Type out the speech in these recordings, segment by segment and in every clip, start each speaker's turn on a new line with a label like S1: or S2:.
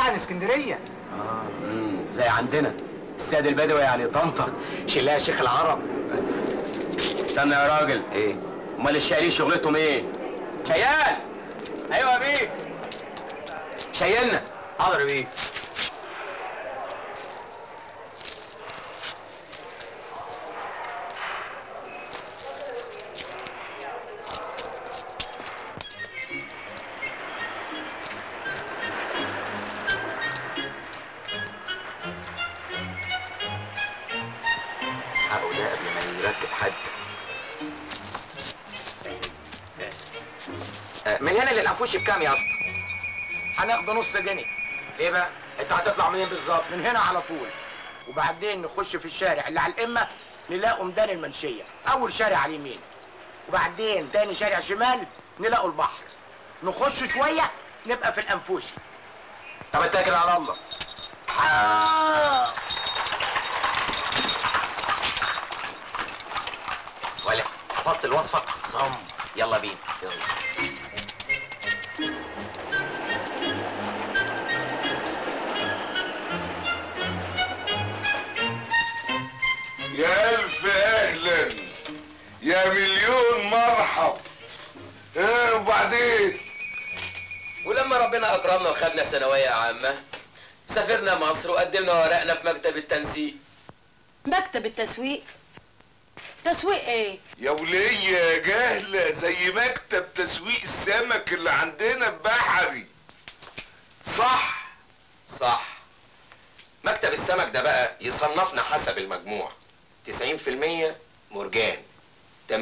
S1: عن اسكندريه
S2: امم زي عندنا السيد البدوي يعني طنطا شلها شيخ العرب استنى يا راجل ايه امال الشايلين شغلتهم ايه شيال ايوه يا بيه شيلنا حاضر يا بيه
S3: حقه ده قبل ما يركب حد آه، من هنا للانفوشي بكام يا اسطى؟
S1: هناخده نص جنيه
S2: ليه بقى انت هتطلع منين بالظبط
S1: من هنا على طول وبعدين نخش في الشارع اللي على القمه نلاقوا ميدان المنشيه اول شارع على اليمين وبعدين تاني شارع شمال نلاقوا البحر نخش شويه نبقى في الانفوشي
S2: طب اتكل على الله
S3: ولا حفظت الوصفه؟ صم يلا بينا يلا
S4: يا ألف أهلا يا مليون مرحب ايه وبعدين
S5: ولما ربنا اكرمنا وخدنا ثانويه عامه سافرنا مصر وقدمنا ورقنا في مكتب التنسيق
S6: مكتب التسويق تسويق ايه
S4: يا ولية جاهلة زي مكتب تسويق السمك اللي عندنا بحري صح
S3: صح مكتب السمك ده بقى يصنفنا حسب المجموع 90% مرجان 80%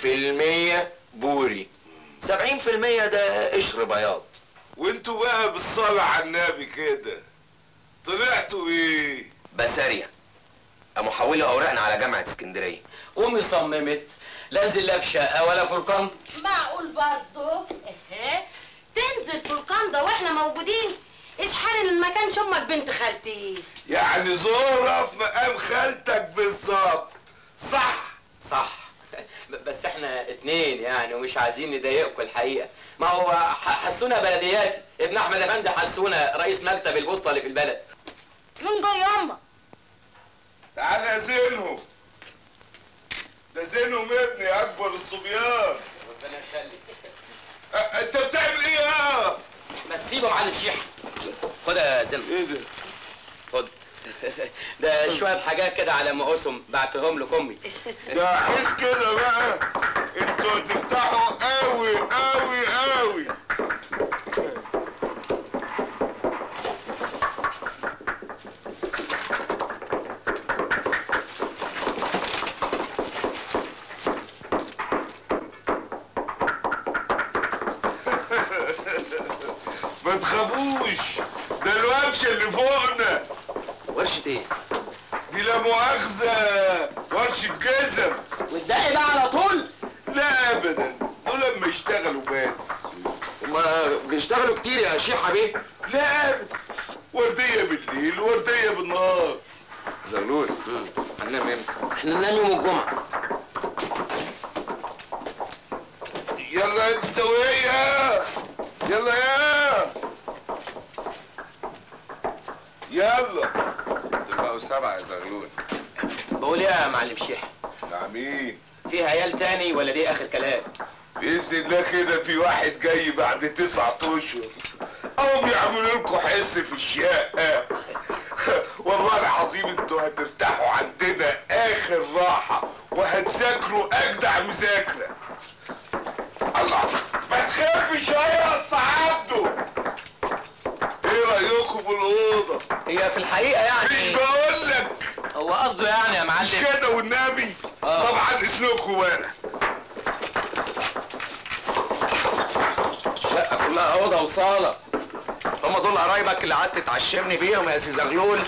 S3: بوري 70% ده قشر بياض
S4: وانتوا بقى بالصلاة على النبي كده طلعتوا ايه
S3: بسارية قاموا حولوا اوراقنا على جامعة اسكندرية
S5: امي صممت لا انزل لا في شقه ولا في القنط
S6: معقول برضه اهي تنزل في القنده واحنا موجودين ايش حال ان ما كانش امك بنت خالتي
S4: يعني زهرة في مقام خالتك بالظبط صح
S5: صح بس احنا اتنين يعني ومش عايزين نضايقكم الحقيقه ما هو ح- حسونا بلدياتي ابن احمد افندي حسونا رئيس مكتب البوسطه اللي في البلد
S6: من جاي امك
S4: تعالى زينهم ده زينهم ابني اكبر الصبيان
S5: ربنا يخليك
S4: أ- انت بتعمل ايه يا
S5: ما تسيبه معلم شيحه خد يا زين
S4: ايه ده
S5: خد ده شويه حاجات كده على مقاسهم بعتهم لك امي
S4: ده عيش كده بقى انتوا هتفتحوا قوي قوي قوي ما تخافوش ده الورشه اللي فوقنا
S3: ورشة ايه؟
S4: دي لا مؤاخذة ورشة جزم
S5: والدقي بقى على طول
S4: لا ابدا دول لما يشتغلوا بس
S3: هما بيشتغلوا كتير يا شيحة بيه
S4: لا ابدا وردية بالليل وردية بالنهار
S3: زغلول هننام امتى؟
S5: احنا ننام يوم الجمعه
S4: يلا انت وهي يلا يا يلا
S3: بقوا سبعة يا زغلول
S5: بقول ايه يا معلم شيحه
S4: نعمين
S5: في عيال تاني ولا دي اخر كلام
S4: بإذن الله كده في واحد جاي بعد تسعة أشهر أو بيعملوا لكم حس في الشقة والله العظيم انتوا هترتاحوا عندنا آخر راحة وهتذاكروا أجدع مذاكرة الله ما تخافش يا أسطى عبده إيه رأيكم في الأوضة؟
S5: هي في الحقيقه
S4: مش
S5: يعني
S4: بقول لك
S5: هو قصده يعني يا
S4: مش
S5: معلم
S4: كده والنبي
S5: آه.
S4: طبعا إذنكم بقى
S3: الشقة كلها أوضة وصالة هما دول قرايبك اللي قعدت تعشمني بيهم يا سي زغلول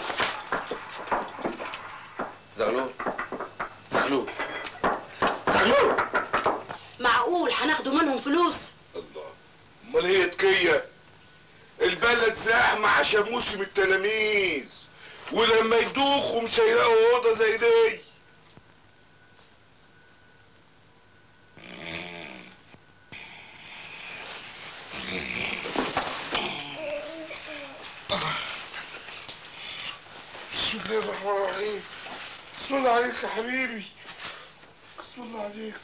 S3: زغلول زغلول زغلول
S6: معقول هناخدوا منهم فلوس
S4: الله امال هي تكيه البلد زحمه عشان موسم التلاميذ ولما يدوخوا مش هيلاقوا اوضه زي دي بسم الله الرحمن الرحيم بسم الله عليك يا حبيبي بسم الله عليك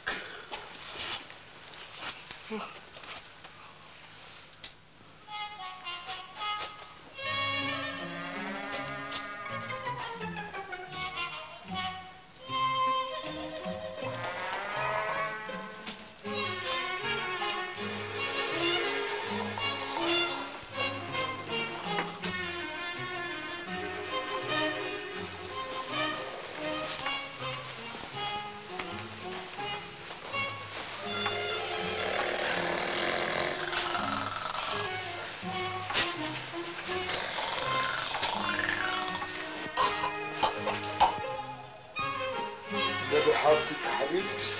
S4: ده بحارتك يا حبيبتي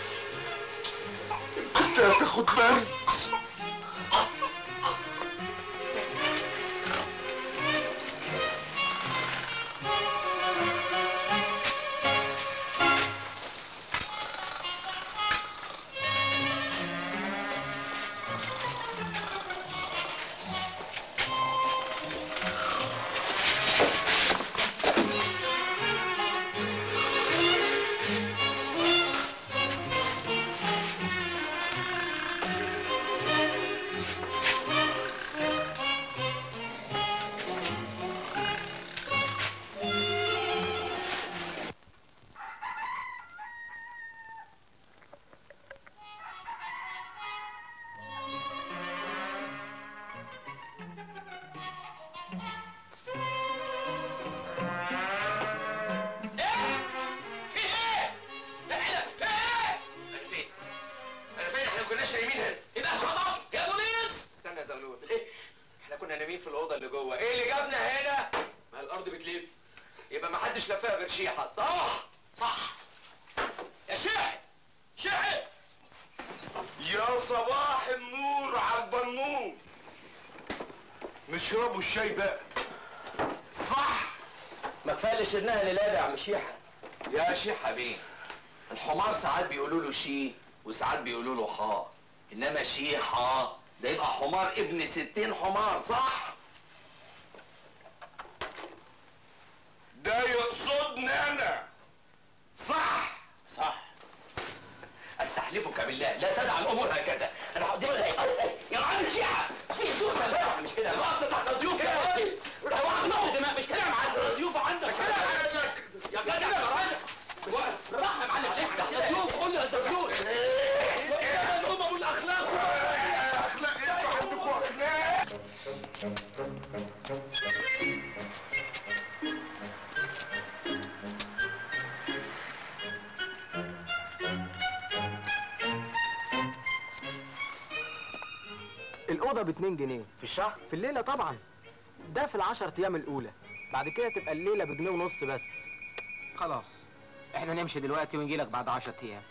S4: كنت هتاخد برد
S3: في ايه؟ لا احنا في ايه؟ انا فين؟ انا فين؟ احنا ما كناش نايمين هنا يبقى خلاص يا بوليس استنى يا زغلول ايه؟ احنا كنا نايمين في الاوضه اللي جوه ايه اللي جابنا هنا؟ ما الارض بتلف يبقى ما حدش لفها غير شيحه صح؟ صح يا شيحي شيحي
S4: يا صباح النور على البنور نشربوا الشاي بقى صح
S5: ما كفايه اللي شرناها الليله دي يا عم شيحه
S3: يا شيحه بيه الحمار ساعات بيقولوا له شي وساعات بيقولوا له حا انما شيحه ده يبقى حمار ابن ستين حمار صح؟
S4: ده يقصدني انا صح
S3: صح استحلفك بالله لا تدع الامور هكذا انا هقدم لك يا معلم شيحه في صوت بقى مش كده مؤاخذة تحت الضيوف يا راجل روح دماغ دماغ مش كده يا معلم الضيوف عندك كده يا جدع يا راجل بالراحه يا معلم شيحه تحت الضيوف قول يا زبيون الامم والاخلاق
S4: اخلاق انتوا عندكم اخلاق
S7: الأوضة ب 2 جنيه في الشهر في الليلة طبعا ده في العشر أيام الأولى بعد كده تبقى الليلة بجنيه ونص بس
S2: خلاص احنا نمشي دلوقتي ونجي لك بعد 10 ايام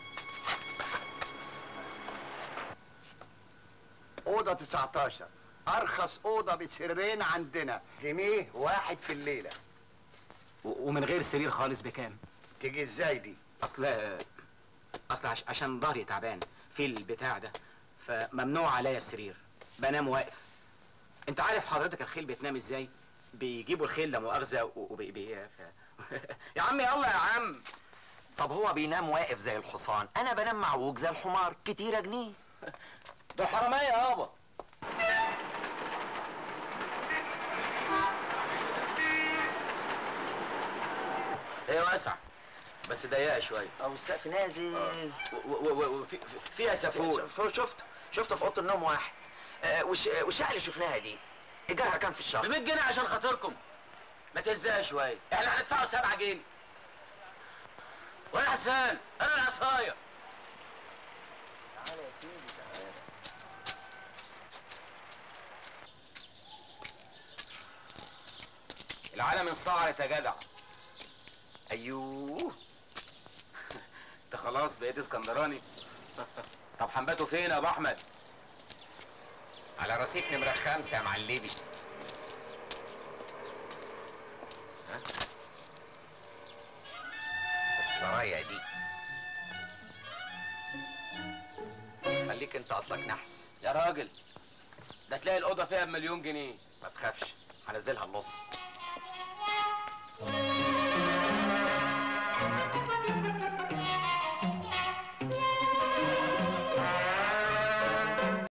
S8: أوضة 19 أرخص أوضة بسرين عندنا جنيه واحد في الليلة
S2: و- ومن غير سرير خالص بكام
S8: تيجي إزاي دي؟
S2: اصل اصل عش... عشان ظهري تعبان في البتاع ده فممنوع عليا السرير بنام واقف انت عارف حضرتك الخيل بتنام ازاي بيجيبوا الخيل لا مؤاخذه وبي بي... ف... يا عم يلا يا عم
S3: طب هو بينام واقف زي الحصان انا بنام معوج زي الحمار كتيرة جنيه
S2: ده حرامية يابا هي واسعة بس ضيقة شوية
S3: او السقف نازل
S2: وفي فيها سافور
S3: شفت شفت في اوضه النوم واحد آه، والش- آه، والشقه اللي شفناها دي ايجارها كام في
S2: ب
S3: الشهر
S2: 100 جنيه عشان خاطركم ما تهزها شوية احنا هندفعوا 7 جنيه وانا حسان انا العصاية العالم انصعرت يا جدع
S3: ايوه
S2: انت خلاص بقيت اسكندراني طب حنباته فين يا ابو احمد
S3: على رصيف نمرة خمسة يا معلمي ها؟ في السرايا دي خليك انت اصلك نحس
S2: يا راجل ده تلاقي الاوضه فيها بمليون جنيه
S3: ما تخافش هنزلها النص
S9: العالم